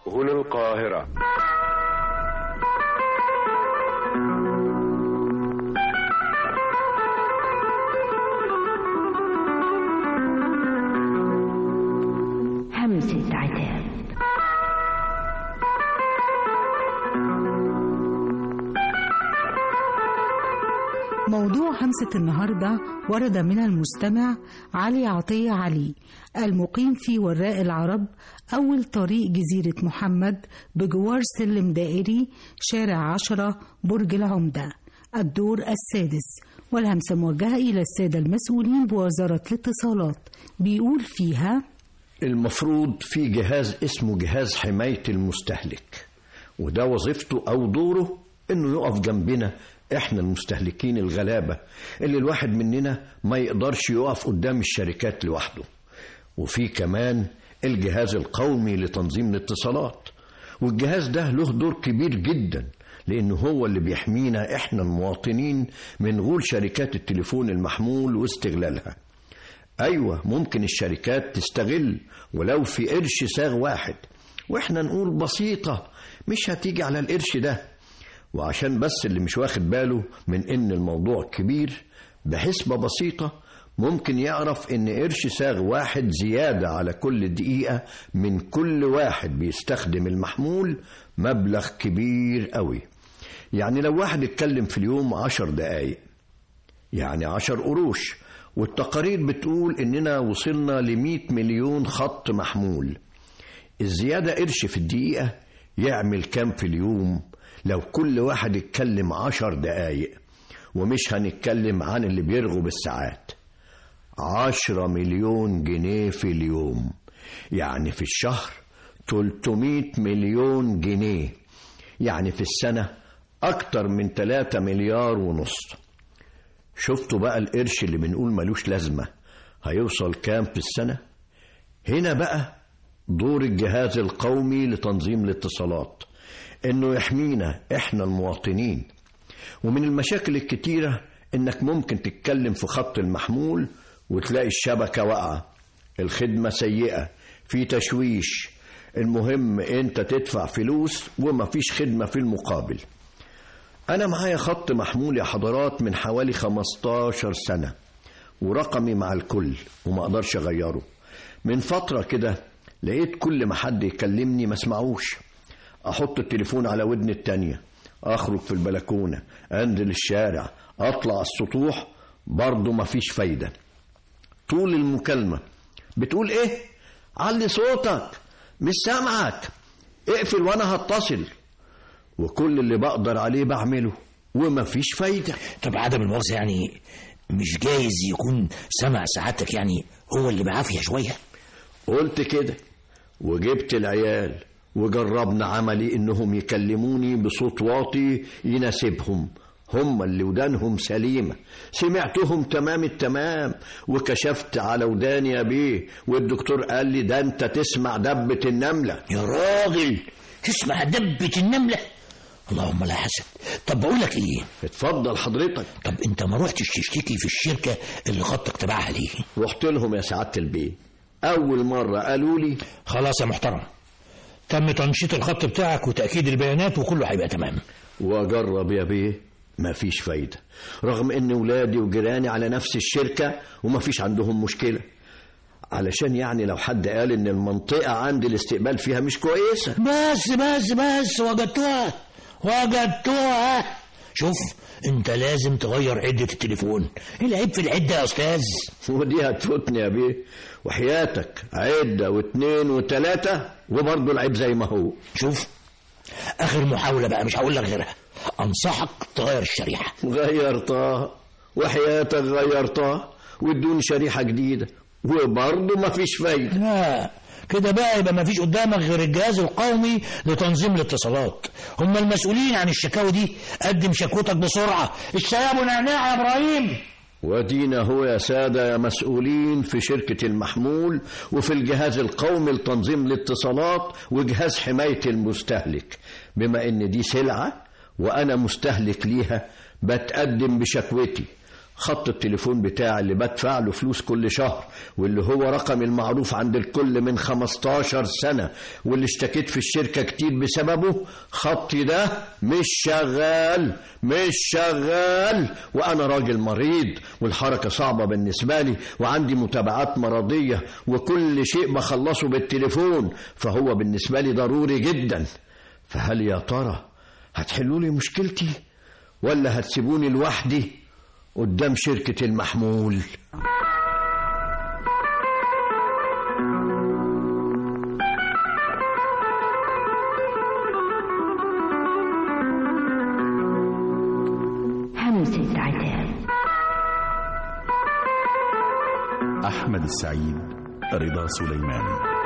هنا القاهرة همسة عتاب موضوع همسة النهاردة ورد من المستمع علي عطية علي المقيم في وراء العرب أول طريق جزيرة محمد بجوار سلم دائري شارع عشرة برج العمدة الدور السادس والهمسة موجهة إلى السادة المسؤولين بوزارة الاتصالات بيقول فيها المفروض في جهاز اسمه جهاز حماية المستهلك وده وظيفته أو دوره إنه يقف جنبنا إحنا المستهلكين الغلابة اللي الواحد مننا ما يقدرش يقف قدام الشركات لوحده وفي كمان الجهاز القومي لتنظيم الاتصالات والجهاز ده له دور كبير جدا لأنه هو اللي بيحمينا إحنا المواطنين من غول شركات التليفون المحمول واستغلالها أيوة ممكن الشركات تستغل ولو في قرش ساغ واحد وإحنا نقول بسيطة مش هتيجي على القرش ده وعشان بس اللي مش واخد باله من إن الموضوع كبير بحسبة بسيطة ممكن يعرف إن قرش ساغ واحد زيادة على كل دقيقة من كل واحد بيستخدم المحمول مبلغ كبير قوي يعني لو واحد اتكلم في اليوم عشر دقايق يعني عشر قروش والتقارير بتقول إننا وصلنا لمئة مليون خط محمول الزيادة قرش في الدقيقة يعمل كام في اليوم لو كل واحد اتكلم عشر دقايق ومش هنتكلم عن اللي بيرغوا بالساعات عشرة مليون جنيه في اليوم يعني في الشهر 300 مليون جنيه يعني في السنة أكتر من 3 مليار ونص شفتوا بقى القرش اللي بنقول ملوش لازمة هيوصل كام في السنة هنا بقى دور الجهاز القومي لتنظيم الاتصالات انه يحمينا احنا المواطنين ومن المشاكل الكتيرة انك ممكن تتكلم في خط المحمول وتلاقي الشبكة واقعة الخدمة سيئة في تشويش المهم انت تدفع فلوس ومفيش خدمة في المقابل انا معايا خط محمول يا حضرات من حوالي 15 سنة ورقمي مع الكل وما اقدرش اغيره من فترة كده لقيت كل ما حد يكلمني ما اسمعوش احط التليفون على ودن التانية اخرج في البلكونة انزل الشارع اطلع السطوح برضه مفيش فايدة طول المكالمة بتقول ايه علي صوتك مش سامعك اقفل وانا هتصل وكل اللي بقدر عليه بعمله ومفيش فايدة طب عدم المؤاخذة يعني مش جايز يكون سمع سعادتك يعني هو اللي بعافية شوية قلت كده وجبت العيال وجربنا عملي انهم يكلموني بصوت واطي يناسبهم هم اللي ودانهم سليمة سمعتهم تمام التمام وكشفت على وداني يا بيه والدكتور قال لي ده انت تسمع دبة النملة يا راجل تسمع دبة النملة اللهم لا حسد طب بقول لك ايه اتفضل حضرتك طب انت ما رحتش تشتكي في الشركة اللي خطك تبعها ليه رحت لهم يا سعادة البيه أول مرة قالوا لي خلاص يا محترم تم تنشيط الخط بتاعك وتأكيد البيانات وكله هيبقى تمام وأجرب يا بيه مفيش فايدة رغم إن ولادي وجيراني على نفس الشركة ومفيش عندهم مشكلة علشان يعني لو حد قال إن المنطقة عندي الاستقبال فيها مش كويسة بس بس بس وجدتوها وجدتوها شوف انت لازم تغير عدة التليفون العيب في العدة يا استاذ ودي هتفوتني يا بيه وحياتك عدة واثنين وثلاثة وبرضه العيب زي ما هو شوف اخر محاولة بقى مش هقول لك غيرها انصحك تغير الشريحة غيرتها وحياتك غيرتها وادوني شريحة جديدة وبرضه مفيش فايدة لا كده بقى يبقى ما فيش قدامك غير الجهاز القومي لتنظيم الاتصالات هم المسؤولين عن الشكاوي دي قدم شكوتك بسرعة الشباب ونعناع يا ابراهيم ودينا هو يا سادة يا مسؤولين في شركة المحمول وفي الجهاز القومي لتنظيم الاتصالات وجهاز حماية المستهلك بما ان دي سلعة وانا مستهلك ليها بتقدم بشكوتي خط التليفون بتاعي اللي بدفع له فلوس كل شهر واللي هو رقم المعروف عند الكل من 15 سنة واللي اشتكيت في الشركة كتير بسببه خطي ده مش شغال مش شغال وأنا راجل مريض والحركة صعبة بالنسبة لي وعندي متابعات مرضية وكل شيء بخلصه بالتليفون فهو بالنسبة لي ضروري جدا فهل يا ترى هتحلوا لي مشكلتي ولا هتسيبوني لوحدي قدام شركة المحمول همسة عتاب أحمد السعيد رضا سليمان